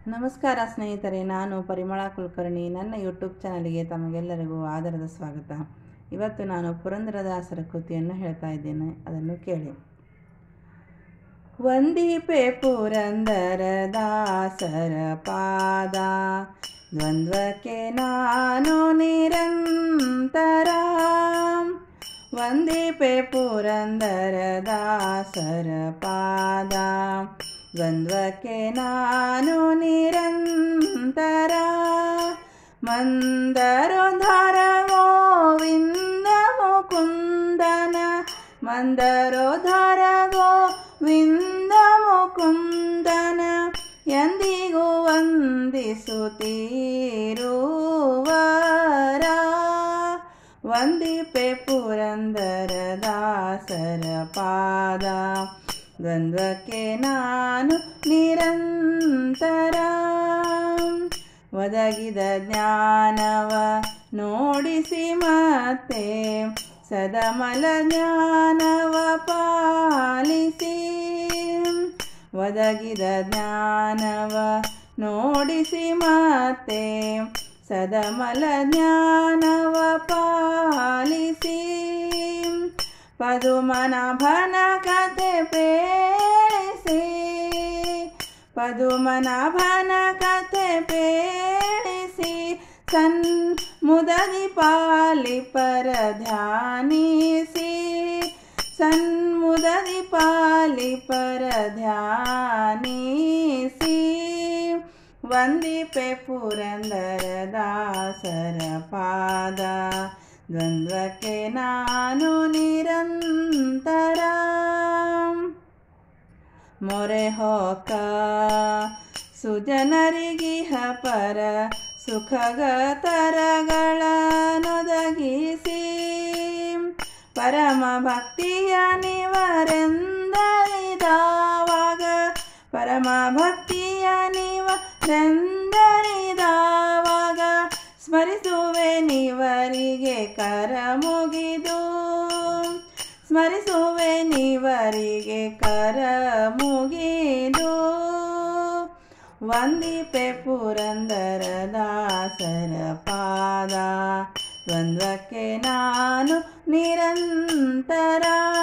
ನಮಸ್ಕಾರ ಸ್ನೇಹಿತರೆ ನಾನು ಪರಿಮಳ ಕುಲಕರ್ಣಿ ನನ್ನ ಯೂಟ್ಯೂಬ್ ಚಾನಲ್ಗೆ ತಮಗೆಲ್ಲರಿಗೂ ಆದರದ ಸ್ವಾಗತ ಇವತ್ತು ನಾನು ಪುರಂದರದಾಸರ ಕೃತಿಯನ್ನು ಹೇಳ್ತಾ ಇದ್ದೇನೆ ಅದನ್ನು ಕೇಳಿ ವಂದೀಪೆ ಪುರಂದರ ದಾಸರ ಪಾದ ದ್ವಂದ್ವಕ್ಕೆ ನಾನು ನಿರಂತರ ವಂದೀಪೆ ಪುರಂದರ ದಾಸರ ಪಾದ ದ್ವಂದ್ವಕ್ಕೆ ನಾನು ನಿರಂತರ ಮಂದರೋಧರ ಗೋವಿಂದ ಮುಕುಂದನ ಮಂದರೋಧರ ಗೋವಿಂದ ಮುಕುಂದನ ಎಂದಿಗೂ ವಂದಿಸುತ್ತೀರುವರ ವಂದಿಪೆ ಪುರಂದರ ದಾಸರ ಪಾದ ದ್ವಂದ್ವಕ್ಕೆ ನಾನು ನಿರಂತರ ಒದಗಿದ ಜ್ಞಾನವ ನೋಡಿಸಿ ಮತ್ತೆ ಸದಮಲ ಜ್ಞಾನವ ಪಾಲಿಸಿ ಒದಗಿದ ಜ್ಞಾನವ ನೋಡಿಸಿ ಮತ್ತೆ ಸದಮಲ ಜ್ಞಾನವ ಪಾಲಿಸಿ ಪದುಮನಾಭನ ಕತೆ ಪೇಳಿಸಿ ಪದುಮನಾಭನ ಕತೆ ಪೇಳಿಸಿ ಸನ್ ಮುದದಿ ಪಾಲಿ ಪರ ಧ್ಯಾನಿಸಿ ಸನ್ಮುದದಿ ಪಾಲಿ ಪರ ಧ್ಯಾನಿಸಿ ವಂದಿಪೆ ಪುರಂದರ ದಾಸರ ಪಾದ ದ್ವಂದ್ವಕ್ಕೆ ನಾನು ನಿರಂತರ ಮೊರೆ ಹೊಕ್ಕ ಸುಜನರಿಗಿಹ ಪರ ಸುಖಗತರಗಳನ್ನೊದಗಿಸಿ ಪರಮ ಭಕ್ತಿಯ ನಿವರೆಂದರಿದಾವಾಗ ಪರಮ ಭಕ್ತಿಯ ನಿವರೆಂದರಿದಾವಾಗ ಸ್ಮರಿಸುವೆ ನೀವರಿಗೆ ಕರ ಮುಗಿದು ಸ್ಮರಿಸುವೆ ನೀವರಿಗೆ ಕರ ಮುಗಿದು ವಂದಿಪೆ ಪುರಂದರ ದಾಸರ ಪಾದ ದ್ವಂದ್ವಕ್ಕೆ ನಾನು ನಿರಂತರ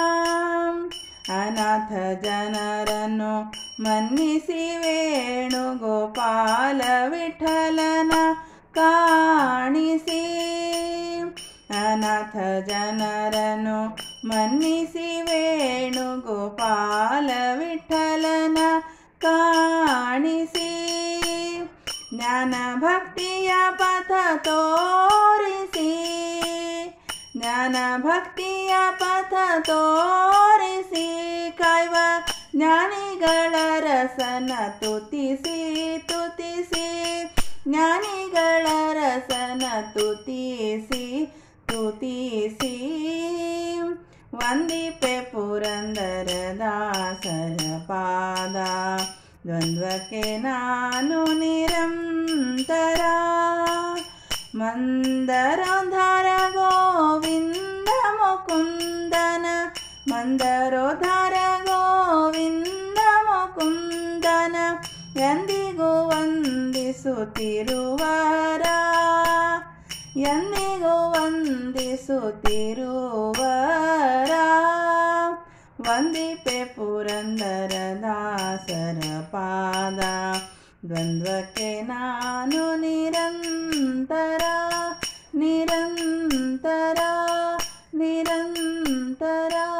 ಅನಾಥ ಜನರನ್ನು ಮನ್ನಿಸಿ ವೇಣುಗೋಪಾಲ ವಿಠಲನ ಕಾಣಿಸಿ ಅನಾಥ ಜನರನ್ನು ಮನ್ನಿಸಿ ವೇಣುಗೋಪಾಲ ವಿಠಲನ ಕಾಣಿಸಿ ಜ್ಞಾನ ಭಕ್ತಿಯ ಪಥ ತೋರಿಸಿ ಜ್ಞಾನ ಭಕ್ತಿಯ ಪಥ ತೋರಿಸಿ ಕಾಯ್ವ ಜ್ಞಾನಿಗಳ ರಸನ ತುತಿಸಿ ತುತಿಸಿ ಜ್ಞಾನಿಗಳ ರಸನ ತುತಿಸಿ ತುತಿಸಿ ವಂದಿಪೆ ಪುರಂದರ ದಾಸರ ಪಾದ ದ್ವಂದ್ವಕ್ಕೆ ನಾನು ನಿರಂತರ ಮಂದರೋಧರ ಗೋವಿಂದ ಮುಕುಂದನ ಮಂದರೋಧರ ಗೋವಿಂದ ಮುಕುಂದನ ಎಂದಿಗೂ ವಂದಿಸುತ್ತಿರುವರ ಎಂದಿಗೂ ವಂದಿಸುತ್ತಿರುವರ ವಂದಿಪೆ ಪುರಂದರ ದಾಸರ ಪಾದ ದ್ವಂದ್ವಕ್ಕೆ ನಾನು ನಿರಂತರ ನಿರಂತರ ನಿರಂತರ